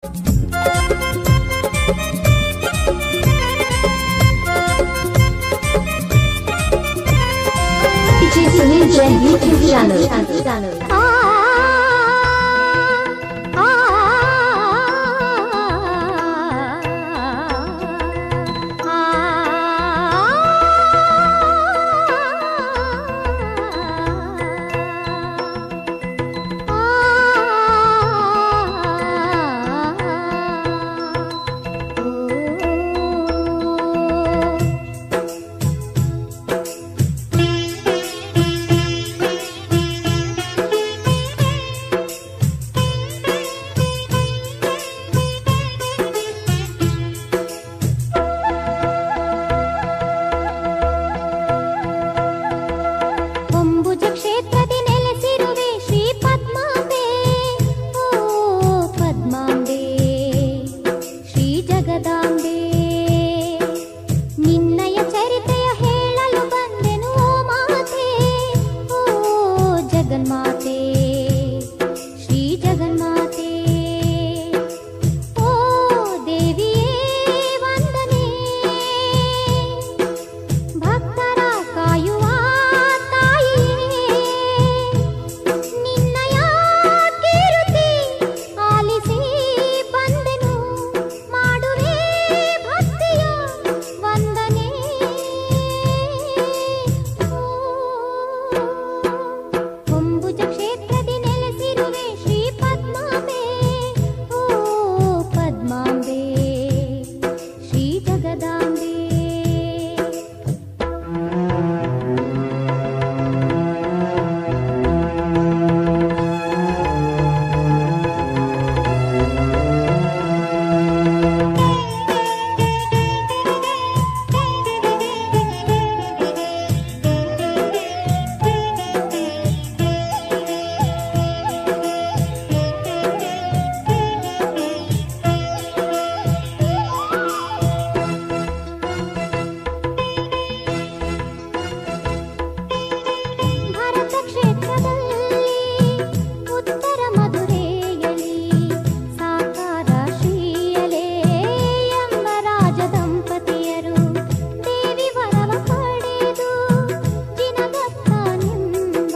DJ Sunil Jain YouTube channel. Hombuja ಕ್ಷೇತ್ರದಿ ನೆಲೆಸಿರುವೆ Shri ಪದ್ಮಾಂಬೆ ಓ ಪದ್ಮಾಂಬೆ ಶ್ರೀ ಜಗದಾಂಬೆ ನಿನ್ನಯ ಚರಿತೆಯ ಹೇಳಲು ಬಂದೆನು ಓ ಮಾತೆ ಓ ಜಗನ್ಮಾತೆ ಶ್ರೀ ಜಗನ್ಮಾತೆ ಓ ದೇವಿಯೇ ವಂದನೆ ಭಕ್ತರ ಕಾಯುವ ತಾಯಿಯೇ ನಿನ್ನಯ ಕೀರುತಿ ಆಲಿಸಿ ಬಂದೆನು ಮಾಡುವೆ ಭಕ್ತಿಯ ವಂದನೆ ಹೊಂಬುಜ ಕ್ಷೇತ್ರದಿ ನೆಲೆಸಿರುವೆ ಶ್ರೀ ಪದ್ಮಾಂಬೆ ಓ ಪದ್ಮಾಂಬೆ ಶ್ರೀ ಜಗದಾಂಬೆ ಭರತ ಕ್ಷೇತ್ರದಲ್ಲಿ ಉತ್ತರ ಮಧುರೆಯಲ್ಲಿ ಸಾಕಾರ ಶ್ರೀಯಲೇ ಎಂಬ ರಾಜ ದಂಪತಿಯರು ದೇವಿ ವರವ ಪಡೆದು ಜಿನದತ್ತನೆಂಬ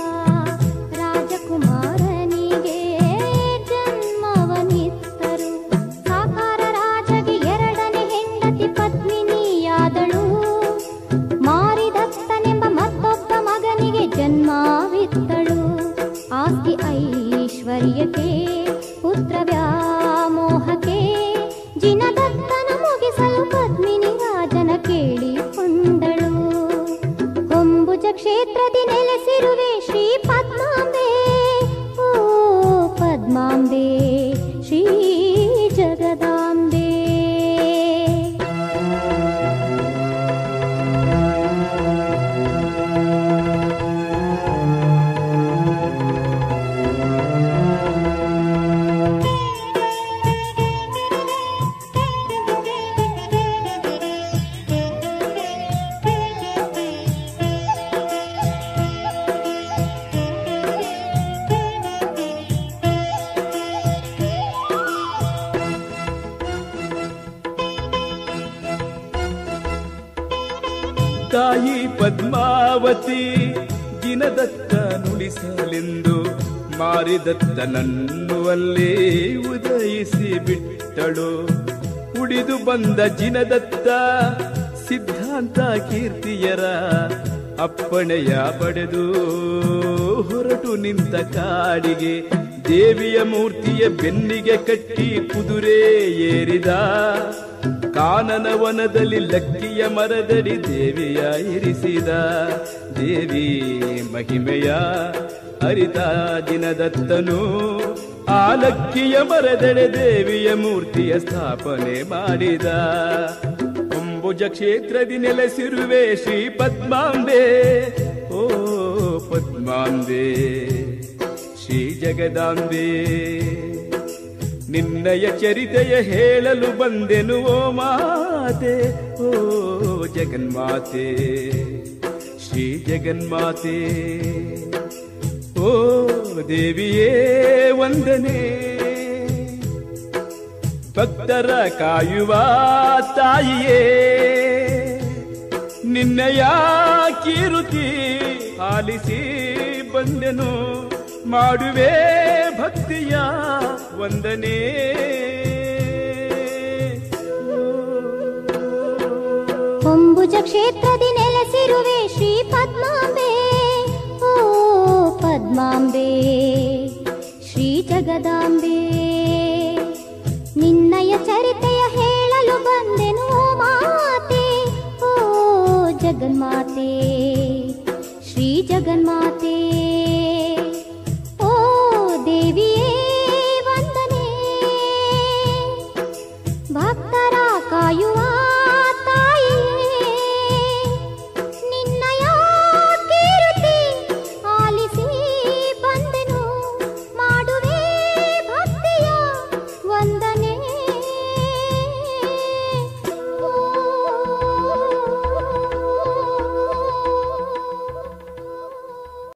ರಾಜಕುಮಾರನಿಗೆ ಜನ್ಮವನಿತ್ತರು ಸಾಕಾರ ರಾಜಗೆ ಎರಡನೇ ಹೆಂಡತಿ ಪತ್ನಿನಿಯಾದಳು ಮಾರಿದತ್ತನೆಂಬ ಮತ್ತೊಬ್ಬ ಮಗನಿಗೆ ಜನ್ಮವಿತ್ತಳು ಆಸ್ತಿ ಐಶ್ವರ್ಯಕ್ಕೆ ಪುತ್ರ ವ್ಯಾಮೋಹಕ್ಕೆ ಜಿನದತ್ತನ ಮುಗಿಸಲು ಪದ್ಮಿನಿ ರಾಜನ ಕೇಳಿಕೊಂಡಳು ಹೊಂಬುಜ ಕ್ಷೇತ್ರದಿ ನೆಲೆಸಿರುವೆ ಶ್ರೀ ಪದ್ಮಾಂಬೆ ಓ ಪದ್ಮಾಂಬೆ ಶ್ರೀ ಜಗದಾಂಬೆ ತಾಯಿ ಪದ್ಮಾವತಿ ದಿನದತ್ತ ನುಡಿಸಲೆಂದು ಮಾರಿದತ್ತನನ್ನು ಅಲ್ಲೇ ಉದಯಿಸಿ ಬಿಟ್ಟಳು ಉಳಿದು ಬಂದ ಜಿನದತ್ತ ಸಿದ್ಧಾಂತ ಕೀರ್ತಿಯರ ಅಪ್ಪಣೆಯ ಪಡೆದು ಹೊರಟು ನಿಂತ ಕಾಡಿಗೆ ದೇವಿಯ ಮೂರ್ತಿಯ ಬೆನ್ನಿಗೆ ಕಟ್ಟಿ ಕುದುರೆ ಏರಿದ ಕಾನನ ವನದಲ್ಲಿ ಲಕ್ಕಿಯ ಮರದಡಿ ದೇವಿಯ ಇರಿಸಿದ ದೇವಿ ಮಹಿಮೆಯ ಅರಿತ ದಿನದತ್ತನು ಆ ಲಕ್ಕಿಯ ಮರದಡೆ ದೇವಿಯ ಮೂರ್ತಿಯ ಸ್ಥಾಪನೆ ಮಾಡಿದ ಅಂಬುಜ ಕ್ಷೇತ್ರದಿ ನೆಲೆಸಿರುವೆ ಶ್ರೀ ಪದ್ಮಾಂಬೆ ಓ ಪದ್ಮಾಂಬೆ ಶ್ರೀ ಜಗದಾಂಬೆ ನಿನ್ನಯ ಚರಿತೆಯ ಹೇಳಲು ಬಂದೆನು ಓ ಮಾತೆ ಓ ಜಗನ್ಮಾತೆ ಶ್ರೀ ಜಗನ್ಮಾತೆ ಓ ದೇವಿಯೇ ವಂದನೆ ಭಕ್ತರ ಕಾಯುವ ತಾಯಿಯೇ ನಿನ್ನೆಯ ಕೀರುತಿ ಆಲಿಸಿ ಬಂದೆನು ಮಾಡುವೆ ಭಕ್ತಿಯ ವಂದನೆ ಹೊಂಬುಜ ಕ್ಷೇತ್ರದಿ ನೆಲೆಸಿರುವೆ ಶ್ರೀ ಪದ್ಮಾಂಬೆ ಓ ಪದ್ಮಾಂಬೆ ಶ್ರೀ ಜಗದಾಂಬೆ ನಿನ್ನಯ ಚರಿತೆಯ ಹೇಳಲು ಬಂದೆನು ಓ ಮಾತೆ ಓ ಜಗನ್ಮಾತೆ ಶ್ರೀ ಜಗನ್ಮಾತೆ